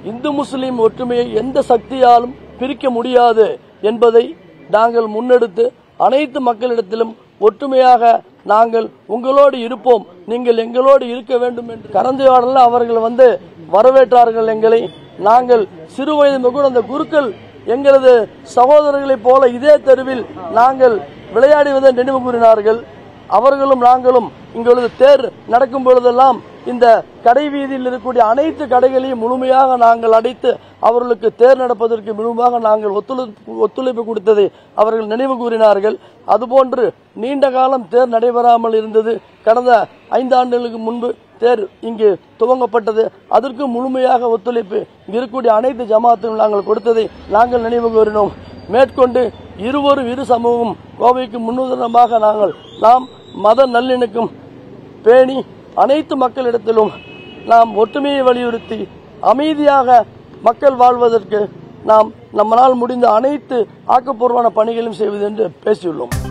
இந்து முஸ்லிம் ஒற்றுமையை எந்த சக்தியாலும் பிரிக்க முடியாது என்பதை நாங்கள் முன்னெடுத்து அனைத்து மக்களிடத்திலும் ஒற்றுமையாக நாங்கள் உங்களோடு இருப்போம் நீங்கள் எங்களோடு இருக்க வேண்டும் என்று கலந்துரையாடலில் அவர்கள் வந்து வரவேற்றார்கள் எங்களை நாங்கள் சிறு வயது கூட அந்த குருக்கள் எங்களது சகோதரர்களைப் போல இதே தெருவில் நாங்கள் விளையாடுவதை நினைவு கூறினார்கள் அவர்களும் நாங்களும் இங்குள்ளது தேர் நடக்கும் பொழுதெல்லாம் இந்த கடை வீதியில் இருக்கக்கூடிய அனைத்து கடைகளையும் முழுமையாக நாங்கள் அடைத்து அவர்களுக்கு தேர் நடப்பதற்கு முழுமையாக நாங்கள் ஒத்துழைப்பு ஒத்துழைப்பு கொடுத்ததை அவர்கள் நினைவு கூறினார்கள் அதுபோன்று நீண்ட காலம் தேர் நடைபெறாமல் இருந்தது கடந்த ஐந்து ஆண்டுகளுக்கு முன்பு தேர் இங்கு துவங்கப்பட்டது அதற்கு முழுமையாக ஒத்துழைப்பு இங்கு இருக்கக்கூடிய அனைத்து ஜமாத்தும் நாங்கள் கொடுத்ததை நாங்கள் நினைவு கூறினோம் மேற்கொண்டு இருவரும் இரு சமூகம் கோவைக்கு முன்னுதாரணமாக நாங்கள் நாம் மத நல்லிணக்கம் பேணி அனைத்து மக்களிடத்திலும் நாம் ஒற்றுமையை வலியுறுத்தி அமைதியாக மக்கள் வாழ்வதற்கு நாம் நம்மளால் முடிந்த அனைத்து ஆக்கப்பூர்வமான பணிகளையும் செய்வது என்று பேசியுள்ளோம்